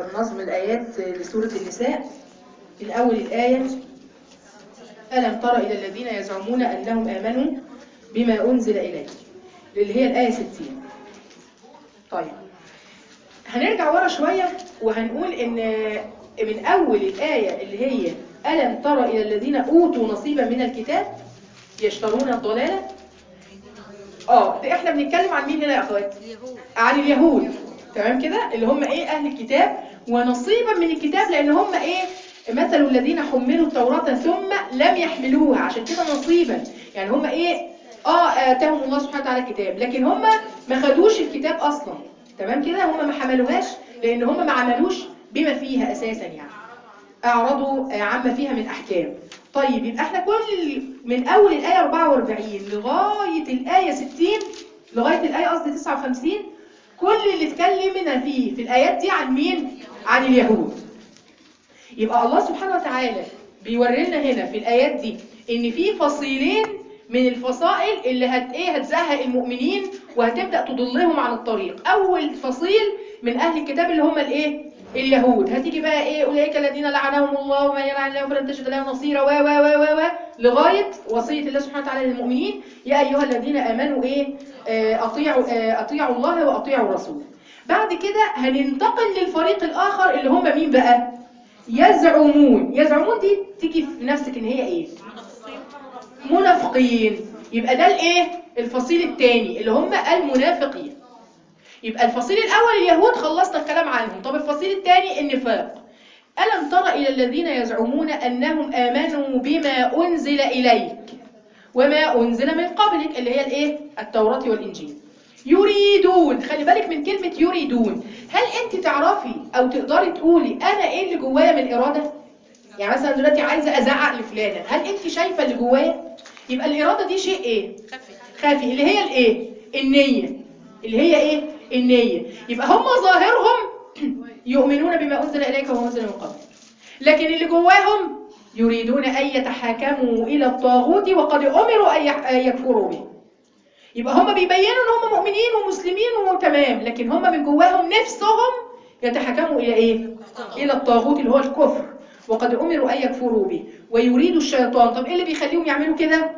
نظم الآيات لسورة النساء من أول الآية ألم تر إلى الذين يزعمون أنهم آمنوا بما أنزل إليك اللي هي الآية 60 طيب هنرجع ورا شوية وهنقول إن من أول الآية اللي هي ألم تر إلى الذين أوتوا نصيبا من الكتاب يشترون الضلالة اه ده احنا بنتكلم عن مين هنا يا اخوات اليهود عن اليهود تمام كده اللي هم ايه اهل الكتاب ونصيبا من الكتاب لان هم ايه مثل الذين حملوا التوراة ثم لم يحملوها عشان كده نصيبا يعني هم ايه اه اتاهم الله سبحانه وتعالى الكتاب لكن هم ما خدوش الكتاب اصلا تمام كده هم ما حملوهاش لان هم ما عملوش بما فيها اساسا يعني اعرضوا آه، عما فيها من احكام طيب يبقى احنا كل من اول الايه 44 لغايه الايه 60 لغايه الايه قصدي 59 كل اللي اتكلمنا فيه في الايات دي عن مين عن اليهود يبقى الله سبحانه وتعالى بيوري لنا هنا في الايات دي ان في فصيلين من الفصائل اللي هت ايه هتزهق المؤمنين وهتبدا تضلهم عن الطريق اول فصيل من اهل الكتاب اللي هم الايه اليهود هتيجي بقى ايه اولئك الذين لعنهم الله ومن يلعن الله فلن تجد له نصيرا و و و و و لغايه وصيه الله سبحانه وتعالى للمؤمنين يا ايها الذين امنوا ايه آه، اطيعوا آه، اطيعوا الله واطيعوا الرسول بعد كده هننتقل للفريق الاخر اللي هم مين بقى يزعمون يزعمون دي تيجي في نفسك ان هي ايه منافقين يبقى ده الايه الفصيل الثاني اللي هم المنافقين يبقى الفصيل الاول اليهود خلصنا الكلام عنهم طب الفصيل الثاني النفاق الم تر الى الذين يزعمون انهم امنوا بما انزل اليك وما انزل من قبلك اللي هي الايه التوراة والانجيل يريدون خلي بالك من كلمة يريدون هل انت تعرفي او تقدري تقولي انا ايه اللي جوايا من اراده يعني مثلا دلوقتي عايزه ازعق لفلانه هل انت شايفه اللي جوايا يبقى الاراده دي شيء ايه خفي خافي اللي هي الايه النيه اللي هي ايه النيه يبقى هم ظاهرهم يؤمنون بما انزل اليك وما انزل من قبل لكن اللي جواهم يريدون ان يتحاكموا الى الطاغوت وقد امروا ان يح- أن يكفروا به يبقى هم بيبينوا ان هم مؤمنين ومسلمين وتمام لكن هم من جواهم نفسهم يتحكموا الى ايه الى الطاغوت اللي هو الكفر وقد امروا ان يكفروا به ويريد الشيطان طب ايه اللي بيخليهم يعملوا كده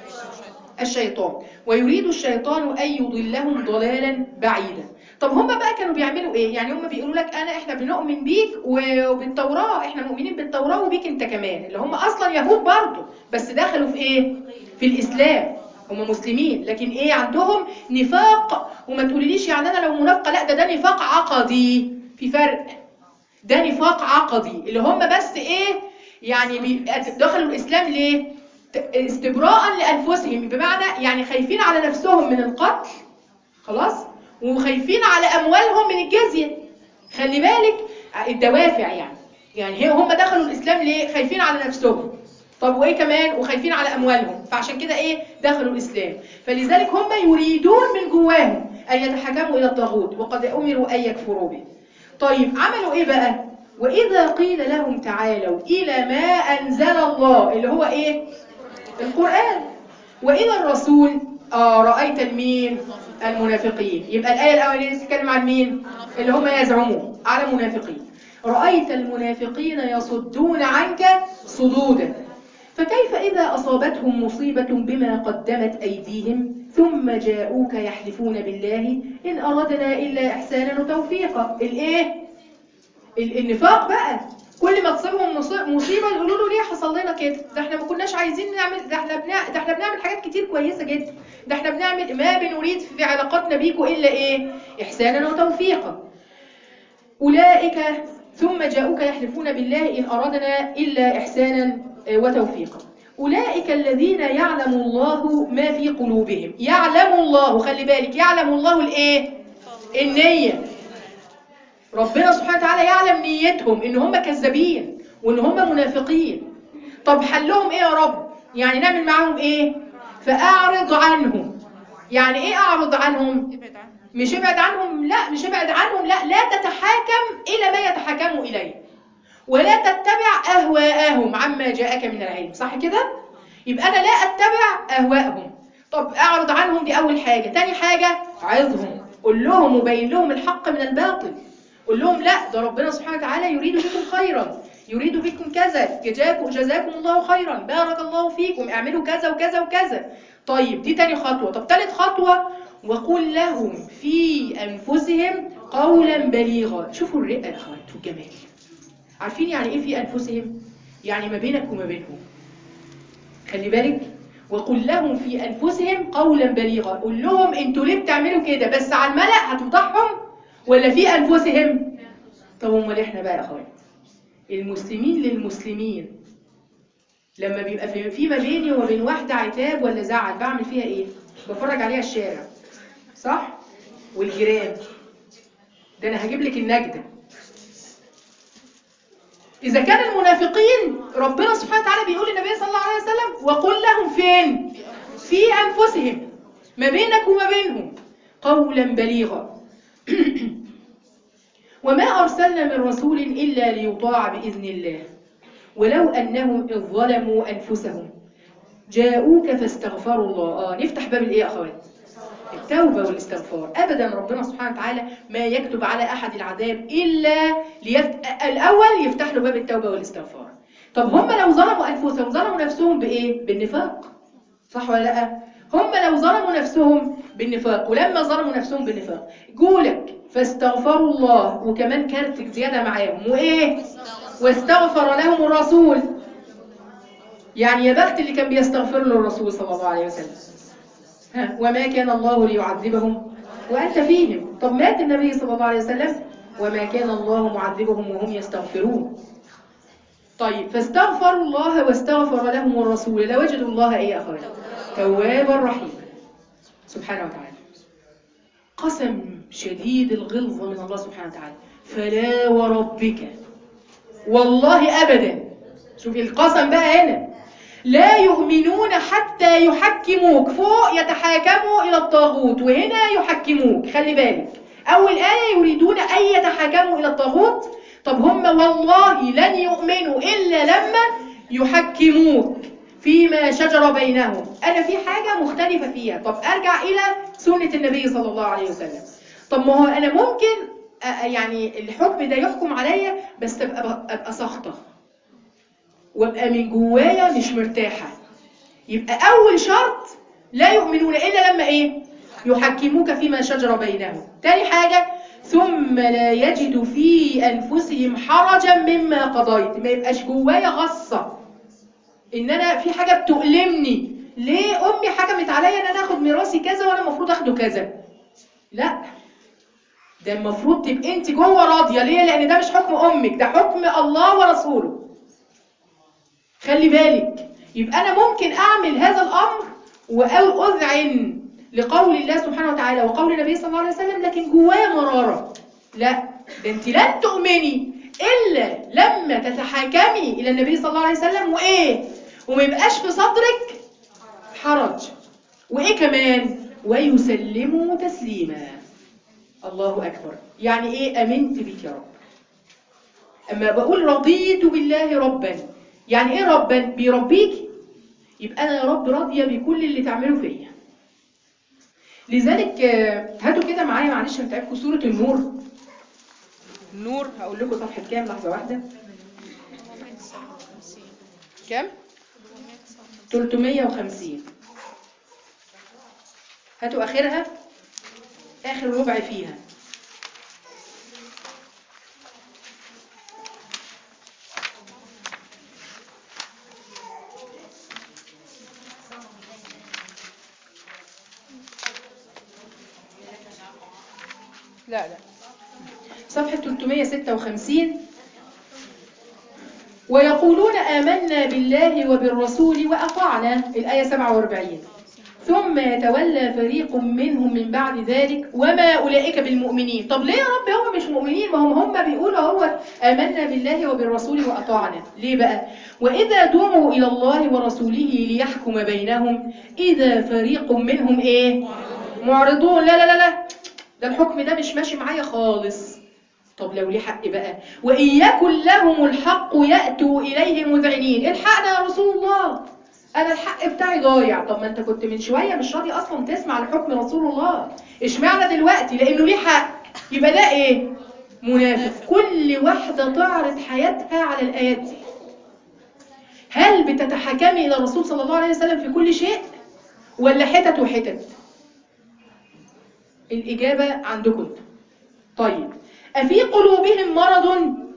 الشيطان ويريد الشيطان ان يضلهم ضلالا بعيدا طب هم بقى كانوا بيعملوا ايه يعني هم بيقولوا لك انا احنا بنؤمن بيك وبالتوراه احنا مؤمنين بالتوراه وبيك انت كمان اللي هم اصلا يهود برضه بس دخلوا في ايه في الاسلام هم مسلمين لكن ايه عندهم نفاق وما تقوليليش يعني انا لو منافقه لا ده ده نفاق عقدي في فرق ده نفاق عقدي اللي هم بس ايه يعني بي- دخلوا الاسلام ليه ت- استبراء لانفسهم بمعنى يعني خايفين على نفسهم من القتل خلاص وخايفين على اموالهم من الجزيه خلي بالك الدوافع يعني يعني هي هم دخلوا الاسلام ليه خايفين على نفسهم طب وايه كمان وخايفين على اموالهم فعشان كده ايه دخلوا الاسلام فلذلك هم يريدون من جواهم ان يتحكموا الى الطاغوت وقد امروا ان يكفروا به طيب عملوا ايه بقى واذا قيل لهم تعالوا الى ما انزل الله اللي هو ايه القران والى الرسول اه رايت المين المنافقين يبقى الايه الاولانيه تتكلم عن مين اللي هم يزعمون على منافقين رايت المنافقين يصدون عنك صدودا فكيف إذا أصابتهم مصيبة بما قدمت أيديهم ثم جاءوك يحلفون بالله إن أردنا إلا إحسانا وتوفيقا الإيه؟ ال- النفاق بقى كل ما تصيبهم مصي- مصيبة يقولوا له ليه حصل لنا كده ده احنا ما كناش عايزين نعمل ده احنا بنع... ده احنا بنعمل حاجات كتير كويسة جدا ده احنا بنعمل ما بنريد في علاقاتنا بيكوا إلا إيه إحسانا وتوفيقا أولئك ثم جاءوك يحلفون بالله إن أردنا إلا إحسانا آه، وتوفيقا أولئك الذين يعلم الله ما في قلوبهم يعلم الله خلي بالك يعلم الله الإيه النية ربنا سبحانه وتعالى يعلم نيتهم إن هم كذابين وإن هم منافقين طب حلهم إيه يا رب يعني نعمل معاهم إيه فأعرض عنهم يعني إيه أعرض عنهم ابعد عنها مش ابعد عنهم لا مش ابعد عنهم لا لا تتحاكم إلى ما يتحكموا إليه ولا تتبع أهواءهم عما جاءك من العلم صح كده؟ يبقى أنا لا أتبع أهواءهم طب أعرض عنهم دي أول حاجة تاني حاجة عظهم قل لهم وبين لهم الحق من الباطل قول لهم لا ده ربنا سبحانه وتعالى يريد بكم خيرا يريد بكم كذا جزاكم جزاكم الله خيرا بارك الله فيكم اعملوا كذا وكذا وكذا طيب دي تاني خطوة طب تالت خطوة وقل لهم في أنفسهم قولا بليغا شوفوا الرئة يا أخوات والجمال عارفين يعني إيه في أنفسهم؟ يعني ما بينك وما بينهم خلي بالك وقل لهم في أنفسهم قولا بليغا قول لهم انتوا ليه بتعملوا كده بس على الملأ هتفضحهم ولا في أنفسهم طب امال احنا بقى يا أخوات المسلمين للمسلمين لما بيبقى في في ما بيني وما بين واحدة عتاب ولا زعل بعمل فيها ايه بفرج عليها الشارع صح والجيران ده انا هجيب لك النجدة إذا كان المنافقين ربنا سبحانه وتعالى بيقول للنبي صلى الله عليه وسلم وقل لهم فين في أنفسهم ما بينك وما بينهم قولا بليغا وما أرسلنا من رسول إلا ليطاع بإذن الله ولو أنهم إذ ظلموا أنفسهم جاءوك فاستغفروا الله آه نفتح باب الإيه يا أخوات التوبة والاستغفار أبدا ربنا سبحانه وتعالى ما يكتب على أحد العذاب إلا ليفت... الأول يفتح له باب التوبة والاستغفار طب هم لو ظلموا أنفسهم ظلموا نفسهم بإيه؟ بالنفاق صح ولا لأ؟ هم لو ظلموا نفسهم بالنفاق ولما ظلموا نفسهم بالنفاق جولك فاستغفروا الله وكمان كانت زيادة معاهم وإيه؟ واستغفر لهم الرسول يعني يا بخت اللي كان بيستغفر له الرسول صلى الله عليه وسلم ها وما كان الله ليعذبهم وأنت فيهم طب مات النبي صلى الله عليه وسلم وما كان الله معذبهم وهم يستغفرون طيب فاستغفروا الله واستغفر لهم الرسول لوجدوا الله ايه يا اخوان توابا رحيما سبحانه وتعالى قسم شديد الغلظة من الله سبحانه وتعالى فلا وربك والله أبدا شوفي القسم بقى هنا لا يؤمنون حتى يحكموك فوق يتحاكموا إلى الطاغوت وهنا يحكموك خلي بالك أول آية يريدون أن يتحاكموا إلى الطاغوت طب هم والله لن يؤمنوا إلا لما يحكموك فيما شجر بينهم أنا في حاجة مختلفة فيها طب أرجع إلى سنة النبي صلى الله عليه وسلم طب ما هو أنا ممكن يعني الحكم ده يحكم عليا بس أبقى, أبقى سخطة وابقى من جوايا مش مرتاحة يبقى أول شرط لا يؤمنون إلا لما إيه يحكموك فيما شجر بينهم تاني حاجة ثم لا يجد في أنفسهم حرجا مما قضيت ما يبقاش جوايا غصة إن أنا في حاجة بتؤلمني ليه أمي حكمت عليا إن أنا آخد ميراثي كذا وأنا المفروض أخده كذا لا ده المفروض تبقى أنت جوه راضية ليه لأن ده مش حكم أمك ده حكم الله ورسوله خلي بالك يبقى أنا ممكن أعمل هذا الأمر وأذعن لقول الله سبحانه وتعالى وقول النبي صلى الله عليه وسلم لكن جوايا مرارة لا ده انت لن تؤمني إلا لما تتحاكمي إلى النبي صلى الله عليه وسلم وإيه وما يبقاش في صدرك حرج وإيه كمان ويسلموا تسليما الله أكبر يعني إيه أمنت بك يا رب أما بقول رضيت بالله ربا يعني إيه ربا بيربيك يبقى أنا يا رب راضية بكل اللي تعمله فيا لذلك هاتوا كده معايا معلش هتعبكم سورة النور النور هقول لكم صفحة كام لحظة واحدة كام 350 هاتوا آخرها آخر ربع فيها لا لا صفحة 356 ويقولون آمنا بالله وبالرسول وأطعنا الآية 47 ثم يتولى فريق منهم من بعد ذلك وما أولئك بالمؤمنين طب ليه يا رب هم مش مؤمنين ما هم هم بيقولوا هو آمنا بالله وبالرسول وأطعنا ليه بقى وإذا دعوا إلى الله ورسوله ليحكم بينهم إذا فريق منهم إيه معرضون لا لا لا لا ده الحكم ده مش ماشي معايا خالص طب لو ليه حق بقى وإن يكن لهم الحق يأتوا إليه مذعنين الحقنا يا رسول الله أنا الحق بتاعي ضايع طب ما أنت كنت من شوية مش راضي أصلا تسمع لحكم رسول الله اشمعنى دلوقتي لأنه ليه حق يبقى ده إيه منافق كل واحدة تعرض حياتها على الآيات دي هل بتتحكمي إلى الرسول صلى الله عليه وسلم في كل شيء ولا حتت وحتت الإجابة عندكم انتم. طيب أفي قلوبهم مرض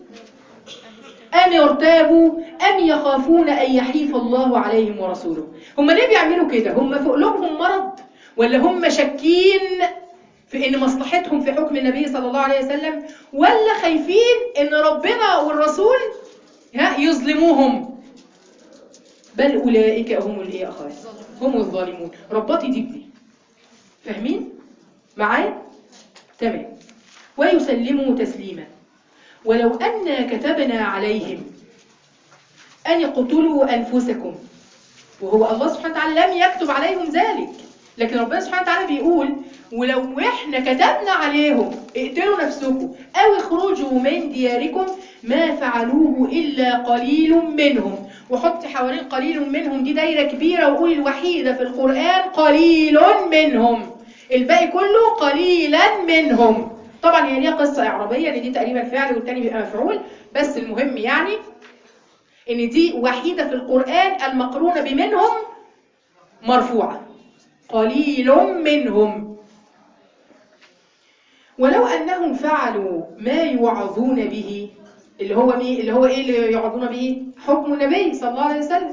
أم ارتابوا أم يخافون أن يحيف الله عليهم ورسوله هم ليه بيعملوا كده هم في قلوبهم مرض ولا هم شاكين في ان مصلحتهم في حكم النبي صلى الله عليه وسلم ولا خايفين ان ربنا والرسول ها يظلموهم بل اولئك هم الايه اخوات هم الظالمون ربطي دي بدي فاهمين معايا تمام ويسلموا تسليما ولو أنا كتبنا عليهم أن اقتلوا أنفسكم وهو الله سبحانه وتعالى لم يكتب عليهم ذلك لكن ربنا سبحانه وتعالى بيقول ولو احنا كتبنا عليهم اقتلوا نفسكم او اخرجوا من دياركم ما فعلوه الا قليل منهم وحط حوالين قليل منهم دي دايره كبيره وقول الوحيده في القران قليل منهم الباقي كله قليلا منهم طبعا هي ليها قصه اعرابيه ان دي تقريبا فعل والتاني بيبقى مفعول بس المهم يعني ان دي وحيده في القران المقرونه بمنهم مرفوعه قليل منهم ولو انهم فعلوا ما يوعظون به اللي هو مين اللي هو ايه اللي يوعظون به حكم النبي صلى الله عليه وسلم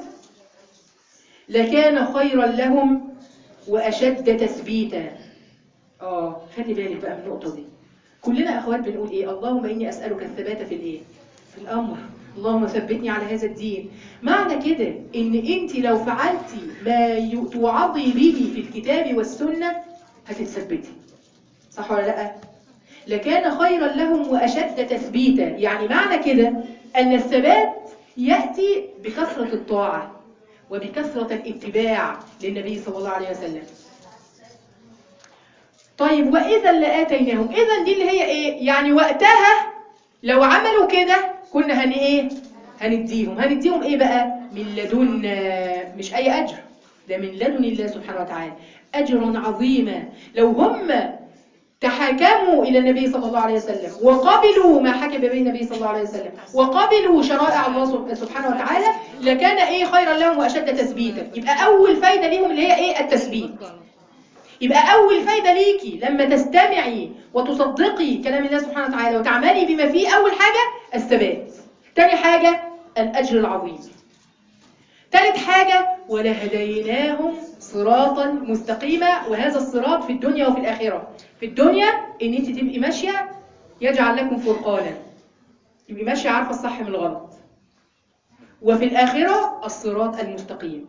لكان خيرا لهم واشد تثبيتا اه خلي بالك بقى من النقطه دي كلنا اخوات بنقول ايه اللهم اني اسالك الثبات في الايه في الامر اللهم ثبتني على هذا الدين معنى كده ان انت لو فعلتي ما توعظي به في الكتاب والسنه هتتثبتي صح ولا لا لكان خيرا لهم واشد تثبيتا يعني معنى كده ان الثبات ياتي بكثره الطاعه وبكثره الاتباع للنبي صلى الله عليه وسلم طيب واذا لاتيناهم اذا دي اللي هي ايه يعني وقتها لو عملوا كده كنا هن ايه هنديهم هنديهم ايه بقى من لدنا مش اي اجر ده من لدن الله سبحانه وتعالى اجرا عظيما لو هم تحاكموا الى النبي صلى الله عليه وسلم وقبلوا ما حكم به النبي صلى الله عليه وسلم وقبلوا شرائع الله سبحانه وتعالى لكان ايه خيرا لهم واشد تثبيتا يبقى اول فايده ليهم اللي هي ايه التثبيت يبقى أول فايدة ليكي لما تستمعي وتصدقي كلام الله سبحانه وتعالى وتعملي بما فيه أول حاجة الثبات تاني حاجة الأجر العظيم ثالث حاجة ولهديناهم صراطا مستقيما وهذا الصراط في الدنيا وفي الآخرة في الدنيا إن أنت تبقي ماشية يجعل لكم فرقانا تبقي ماشية عارفة الصح من الغلط وفي الآخرة الصراط المستقيم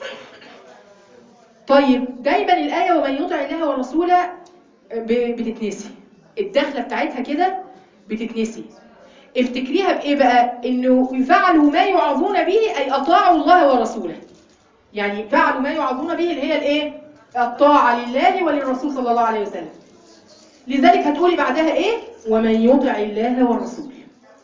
طيب دايما الآية ومن يطع الله ورسوله بتتنسي الدخلة بتاعتها كده بتتنسي افتكريها بإيه بقى إنه فعلوا ما يعظون به أي أطاعوا الله ورسوله يعني فعلوا ما يعظون به اللي هي الإيه الطاعة لله وللرسول صلى الله عليه وسلم لذلك هتقولي بعدها إيه ومن يطع الله ورسوله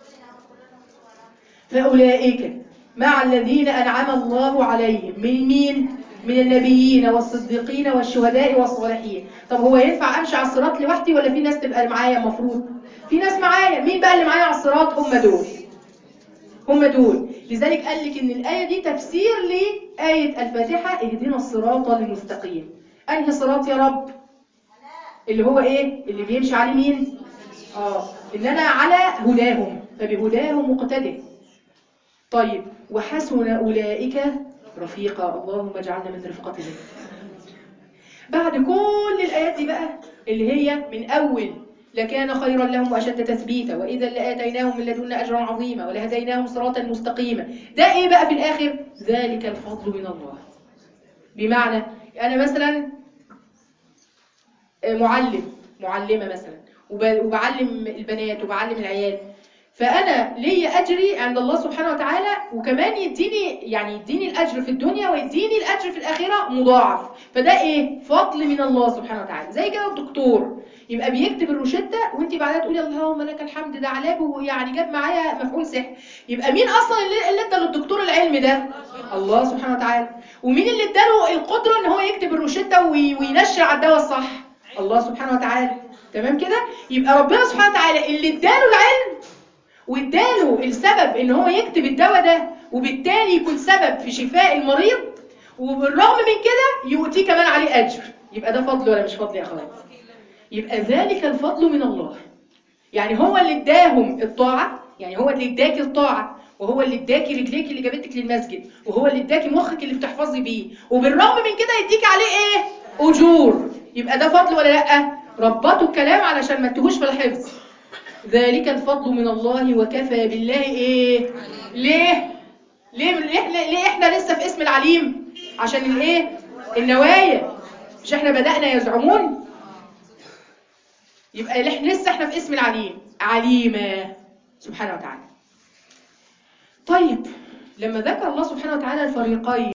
فأولئك مع الذين أنعم الله عليهم من مين من النبيين والصديقين والشهداء والصالحين طب هو ينفع امشي على الصراط لوحدي ولا في ناس تبقى معايا المفروض في ناس معايا مين بقى اللي معايا على الصراط هم دول هم دول لذلك قال لك ان الايه دي تفسير لايه الفاتحه اهدنا الصراط المستقيم انهي صراط يا رب اللي هو ايه اللي بيمشي عليه مين اه ان انا على هداهم فبهداهم مقتدئ طيب وحسن اولئك رفيقا اللهم اجعلنا من رفقتهم بعد كل الآيات دي بقى اللي هي من أول لكان خيرا لهم وأشد تثبيتا وإذا لآتيناهم من لدنا أجرا عظيما ولهديناهم صراطا مستقيما ده إيه بقى في الآخر ذلك الفضل من الله بمعنى أنا مثلا معلم معلمة مثلا وبعلم البنات وبعلم العيال فأنا لي أجري عند الله سبحانه وتعالى وكمان يديني يعني يديني الأجر في الدنيا ويديني الأجر في الآخرة مضاعف فده إيه؟ فضل من الله سبحانه وتعالى زي كده الدكتور يبقى بيكتب الروشتة وانت بعدها تقولي اللهم لك الحمد ده علاج ويعني جاب معايا مفعول سحر يبقى مين أصلا اللي ادى للدكتور العلم ده؟ الله سبحانه وتعالى ومين اللي اداله القدرة ان هو يكتب الروشتة وينشر على الدواء الصح؟ الله سبحانه وتعالى تمام كده يبقى ربنا سبحانه وتعالى اللي اداله العلم واداله السبب ان هو يكتب الدواء ده وبالتالي يكون سبب في شفاء المريض وبالرغم من كده يؤتيه كمان عليه اجر يبقى ده فضل ولا مش فضل يا اخوات يبقى ذلك الفضل من الله يعني هو اللي اداهم الطاعه يعني هو اللي اداكي الطاعه وهو اللي اداكي رجليك اللي جابتك للمسجد وهو اللي اداكي مخك اللي بتحفظي بيه وبالرغم من كده يديك عليه ايه اجور يبقى ده فضل ولا لا ربطوا الكلام علشان ما تتوهوش في الحفظ ذلك الفضل من الله وكفى بالله ايه ليه ليه ليه, ليه احنا لسه في اسم العليم عشان الايه النوايا مش احنا بدأنا يزعمون يبقى احنا لسه احنا في اسم العليم عليما سبحانه وتعالى طيب لما ذكر الله سبحانه وتعالى الفريقين